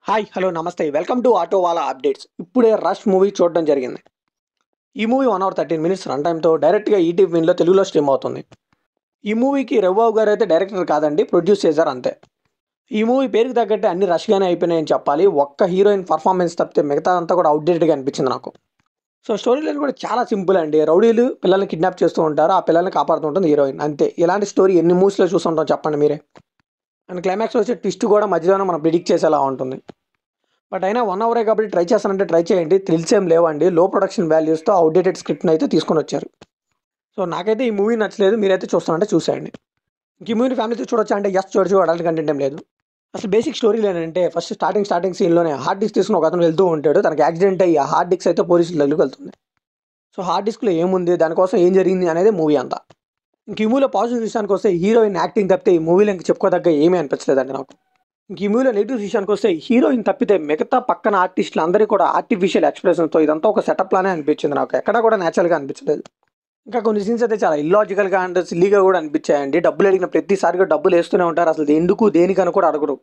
hi hello నమస్తే welcome to auto wala updates ఇప్పుడే Rush movie చూడడం జరిగింది ఈ movie one hour thirteen minutes run టైంతో డైరెక్ట్గా ఈటీవీ విన్లో తెలుగులో స్ట్రీమ్ అవుతుంది ఈ మూవీకి రఘుబాబు గారు అయితే డైరెక్టర్ కాదండి ప్రొడ్యూస్ చేశారు అంతే ఈ మూవీ పేరుకి తగ్గట్టే అన్ని రష్గానే అయిపోయినాయని చెప్పాలి ఒక్క హీరోయిన్ పర్ఫార్మెన్స్ తప్పితే మిగతా అంతా కూడా అవుట్డేటెడ్గా అనిపించింది నాకు సో స్టోరీ లైన్ కూడా చాలా సింపుల్ అండి రౌడీలు పిల్లల్ని కిడ్నాప్ చేస్తూ ఉంటారు ఆ పిల్లల్ని కాపాడుతూ ఉంటుంది హీరోయిన్ అంతే ఇలాంటి స్టోరీ ఎన్ని మూవీస్లో చూస్తుంటాం చెప్పండి మీరే అండ్ క్లైమాక్స్లో వచ్చే ట్విస్ట్ కూడా మధ్యలోనే మనం ప్రిడిక్ట్ చేసేలా ఉంటుంది బట్ అయినా వన్ అవరే కాబట్టి ట్రై చేస్తానంటే ట్రై చేయండి థ్రిల్స్ ఏం లేవండి లో ప్రొడక్షన్ వాల్యూస్తో అవుడేటెడ్ స్క్రిప్ట్ని అయితే తీసుకొని వచ్చారు సో నాకైతే ఈ మూవీ నచ్చలేదు మీరైతే చూస్తానంటే చూసేయండి ఇంక ఈ మూవీని ఫ్యామిలీతో చూడొచ్చా అంటే ఎస్ చూడొచ్చు అడల్ట్ కంటెంట్ ఏం లేదు అసలు బేసిక్ స్టోరీ ఏంటంటే ఫస్ట్ స్టార్టింగ్ స్టార్టింగ్ సీన్లోనే హార్డ్ డిస్క్ తీసుకుని ఒక అతను వెళ్తూ ఉంటాడు తనకి యాక్సిడెంట్ అయ్యి ఆ హార్డ్ డిస్క్ అయితే పోలీసులు దగ్గరికి వెళ్తుంది సో హార్డ్ డిస్క్లో ఏముంది దానికోసం ఏం జరిగింది అనేది మూవీ అంతా ఇంక ఈ మూవీలో పాజిటివ్ విషయానికి వస్తే హీరోయిన్ యాక్టింగ్ తప్పితే ఈ మూవీలో ఇంక చెప్పుకోదగ్గ ఏమీ అనిపించలేదండి నాకు ఇంక ఈ మూవీలో నెగిటివ్ విషయానికి వస్తే హీరోయిన్ తప్పితే మిగతా పక్కన ఆర్టిస్టులు అందరూ కూడా ఆర్టిఫిషియల్ ఎక్స్ప్రెషన్తో ఇదంతా ఒక సెటప్ లానే అనిపించింది నాకు ఎక్కడా కూడా న్యాచురల్గా అనిపించలేదు ఇంకా కొన్ని సీన్స్ అయితే చాలా ఇల్లాజికల్గా అండ్ సిల్లీగా కూడా అనిపించాయండి డబ్బులు అడిగిన ప్రతిసారిగా డబ్బులు వేస్తూనే ఉంటారు అసలు ఇది ఎందుకు దేనికని కూడా అడగరు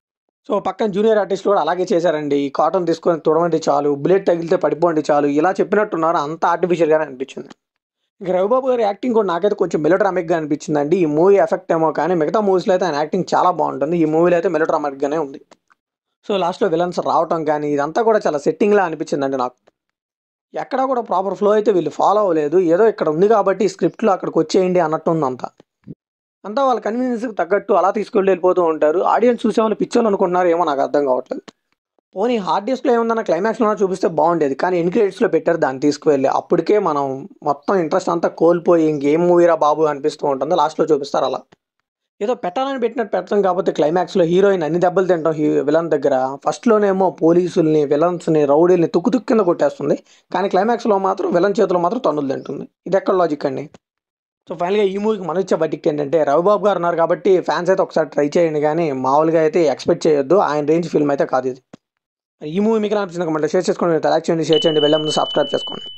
సో పక్కన జూనియర్ ఆర్టిస్ట్ కూడా అలాగే చేశారండి ఈ కాటన్ తీసుకొని తుడవండి చాలు బుల్లెట్ తగిలితే పడిపోండి చాలు ఇలా చెప్పినట్టున్నారు అంత ఆర్టిఫిషియల్గానే అనిపించింది ఇంకా రవిబాబు గారి యాక్టింగ్ కూడా నాకైతే కొంచెం మెలోడ్రామిక్గా అనిపించిందండి ఈ మూవీ ఎఫెక్ట్ ఏమో కానీ మిగతా మూవీస్లో అయితే ఆయన యాక్టింగ్ చాలా బాగుంటుంది ఈ మూవీలో అయితే మెలోడ్రామిక్గానే ఉంది సో లాస్ట్లో విలన్స్ రావటం కానీ ఇదంతా కూడా చాలా సెట్టింగ్లా అనిపించిందండి నాకు ఎక్కడా కూడా ప్రాపర్ ఫ్లో అయితే వీళ్ళు ఫాలో అవ్వలేదు ఏదో ఇక్కడ ఉంది కాబట్టి ఈ స్క్రిప్ట్లో అక్కడికి వచ్చేయండి అన్నట్టు ఉంది అంతా అంతా వాళ్ళ కన్వీనియన్స్కి తగ్గట్టు అలా తీసుకెళ్ళి వెళ్ళిపోతూ ఉంటారు ఆడియన్స్ చూసేవాళ్ళు పిక్చర్లు అనుకుంటున్నారు ఏమో నాకు అర్థం కావట్లేదు పోనీ హార్డ్ డిస్క్లో ఏముందన్న క్లైమాక్స్లో చూపిస్తే బాగుండేది కానీ ఎన్ క్రెడిట్స్లో పెట్టారు దాన్ని తీసుకువెళ్ళి అప్పటికే మనం మొత్తం ఇంట్రెస్ట్ అంతా కోల్పోయి ఇంకేం మూవీరా బాబు అనిపిస్తూ ఉంటుంది లాస్ట్లో చూపిస్తారు అలా ఏదో పెట్టాలని పెట్టినట్టు పెట్టడం కాకపోతే క్లైమాక్స్లో హీరోయిన్ అన్ని దెబ్బలు తింటాం హీ విలన్ దగ్గర ఫస్ట్లోనేమో పోలీసుల్ని విలన్స్ని రౌడీల్ని తుక్కు తుక్కు కింద కొట్టేస్తుంది కానీ క్లైమాక్స్లో మాత్రం విలన్ చేతిలో మాత్రం తన్నులు తింటుంది ఇది ఎక్కడ లాజిక్ అండి సో ఫైనల్గా ఈ మూవీకి మనం ఇచ్చే బట్టిక్ ఏంటంటే రవిబాబు గారు ఉన్నారు కాబట్టి ఫ్యాన్స్ అయితే ఒకసారి ట్రై చేయండి కానీ మామూలుగా అయితే ఎక్స్పెక్ట్ చేయొద్దు ఆయన రేంజ్ ఫిల్మ్ అయితే కాదు ఇది ఈ మూవీ మీకు అనిపించిన కమెంట్ షేర్ చేసుకోండి లైక్ చేయండి షేర్ చేయండి వెళ్ళే ముందు సబ్స్క్రైబ్ చేసుకోండి